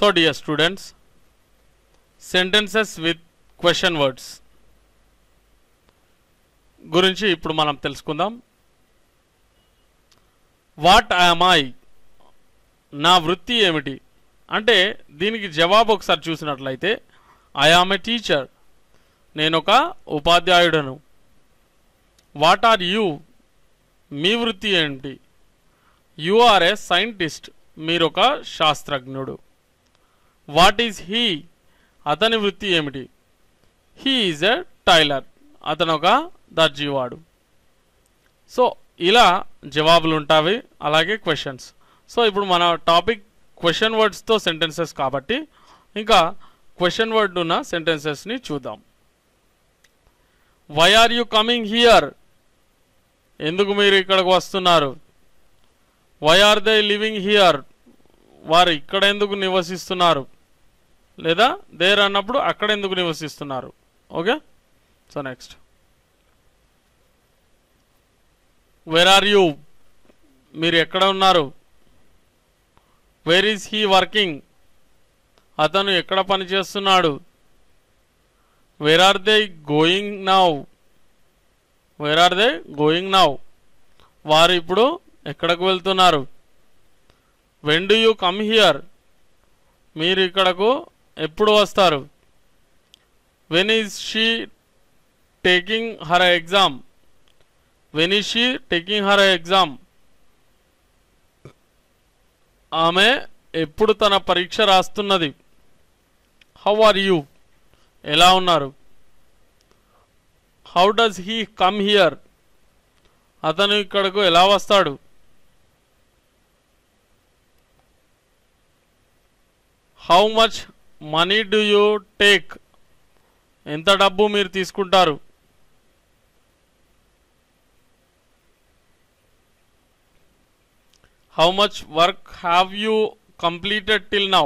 so dear students sentences with question words గురించి ఇప్పుడు మనం తెలుసుకుందాం వాట్ ఐఎమ్ ఐ నా వృత్తి ఏమిటి అంటే దీనికి జవాబు ఒకసారి చూసినట్లయితే ఐ ఆమ్ ఏ టీచర్ నేను ఒక ఉపాధ్యాయుడను వాట్ ఆర్ యూ మీ వృత్తి ఏంటి యు ఆర్ ఏ సైంటిస్ట్ మీరు ఒక శాస్త్రజ్ఞుడు వాట్ ఈజ్ హీ అతని వృత్తి ఏమిటి హీ ఈజ్ ఎ టైలర్ అతను ఒక దర్జీవాడు సో ఇలా జవాబులు ఉంటాయి అలాగే క్వశ్చన్స్ సో ఇప్పుడు మన టాపిక్ క్వశ్చన్ వర్డ్స్తో సెంటెన్సెస్ కాబట్టి ఇంకా క్వశ్చన్ వర్డ్ ఉన్న సెంటెన్సెస్ని చూద్దాం why are you coming here ఎందుకు మీరు ఇక్కడికి వస్తున్నారు why are they living here వారు ఇక్కడ ఎందుకు నివసిస్తున్నారు లేదా దేర్ అన్నప్పుడు అక్కడ ఎందుకు నివసిస్తున్నారు okay so next where are you మీరు ఎక్కడ ఉన్నారు వేర్ ఈజ్ హీ వర్కింగ్ అతను ఎక్కడ పని చేస్తున్నాడు where are they going now where are they going now వారు ఇప్పుడు ఎక్కడకు వెళ్తున్నారు when do you come here మీరు ఇక్కడకు ఎప్పుడు వస్తారు when is she taking her exam when is she taking her exam ఆమె ఎప్పుడు తన పరీక్ష రాస్తున్నది హౌ ఆర్ యూ ఎలా ఉన్నారు how does he come here అతను ఇక్కడకు ఎలా వస్తాడు how much money do you take ఎంత డబ్బు మీరు తీసుకుంటారు how much work have you completed till now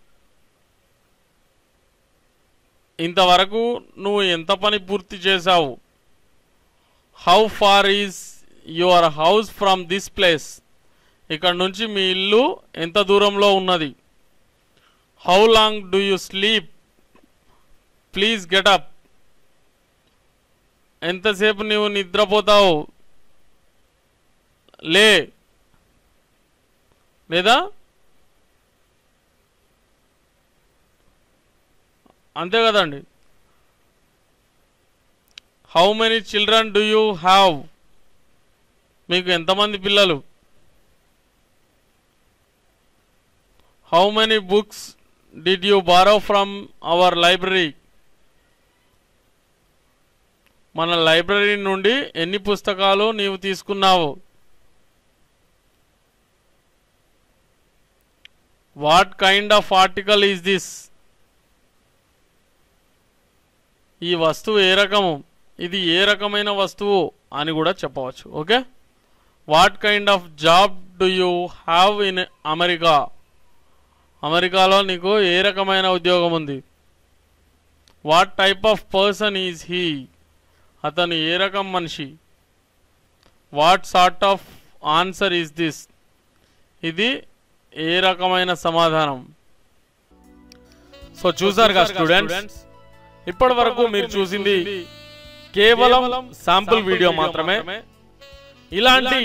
ఇంతవరకు నువ్వు ఎంత పని పూర్తి చేశావు how far is your house from this place ఇక్కడ నుంచి మీ ఇల్లు ఎంత దూరంలో ఉన్నది how long do you sleep please get up ఎంతసేపు నీవు నిద్రపోతావు లే లేదా అంతే కదండి how many children do you have మీకు ఎంతమంది పిల్లలు how many books did you borrow from our library మన లైబ్రరీ నుండి ఎన్ని పుస్తకాలు నీవు తీసుకున్నావు what kind of article is this ఈ వస్తువు ఏ రకము ఇది ఏ రకమైన వస్తువు అని కూడా చెప్పవచ్చు okay what kind of job do you have in America అమెరికాలో నీకు ఏ రకమైన ఉద్యోగం ఉంది what type of person is he అతను ఏ రకం మనిషి what sort of answer is this ఇది ఏ రకమైన సమాధానం సో చూసారు కదా స్టూడెంట్స్ ఇప్పటి వరకు మీరు చూసింది కేవలం శాంపుల్ వీడియో మాత్రమే ఇలాంటి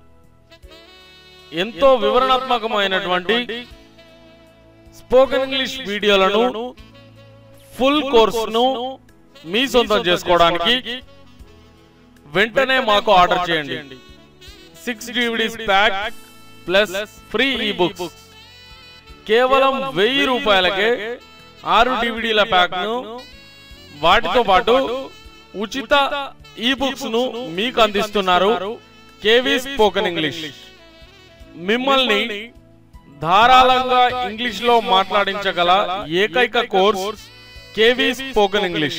ఎంతో వివరణాత్మకమైనటువంటి స్పోకెన్ ఇంగ్లీష్ వీడియోలను ఫుల్ కోర్సును మీ సొంతం చేసుకోవడానికి వెంటనే మాకు ఆర్డర్ చేయండి six DVDs pack plus free e books కేవలం వెయ్యి రూపాయలకే ఆరు డివిడీల ప్యాక్ ను వాటితో పాటు ఉచిత ఈ బుక్స్ ను మీకు అందిస్తున్నారు కేవీ స్పోకెన్ ఇంగ్లీష్ మిమ్మల్ని ధారాళంగా ఇంగ్లీష్ లో మాట్లాడించగల ఏకైక కోర్స్ కేవీ స్పోకెన్ ఇంగ్లీష్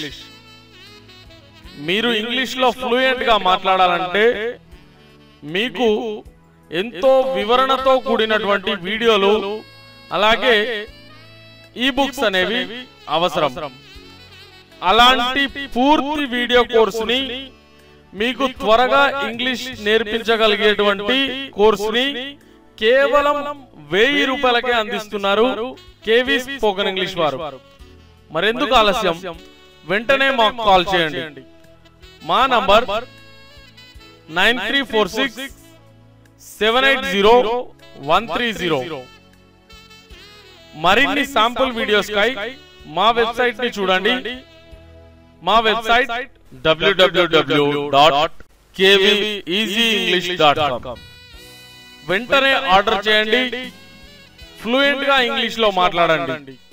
మీరు ఇంగ్లీష్ లో ఫ్లూయెంట్ గా మాట్లాడాలంటే మీకు ఎంతో వివరణతో కూడినటువంటి వీడియోలు అలాగే ఈ బుక్స్ అనేవి అవసరం అలాంటి పూర్తి వీడియో కోర్సుని మీకు త్వరగా ఇంగ్లీష్ నేర్పించగలిగేటువంటి కోర్సుని కేవలం వెయ్యి రూపాయలకే అందిస్తున్నారు కేవీ స్పోకెన్ ఇంగ్లీష్ వారు మరెందుకు ఆలస్యం వెంటనే మాకు కాల్ చేయండి మా number nine three four six seven eight zero one three zero మరిన్ని శాంపుల్ వీడియోస్ కై మా వెబ్సైట్ ని చూడండి మా website WWW dot dot com వెంటనే ఆర్డర్ చేయండి ఫ్లూయెంట్ గా ఇంగ్లీష్ లో మాట్లాడండి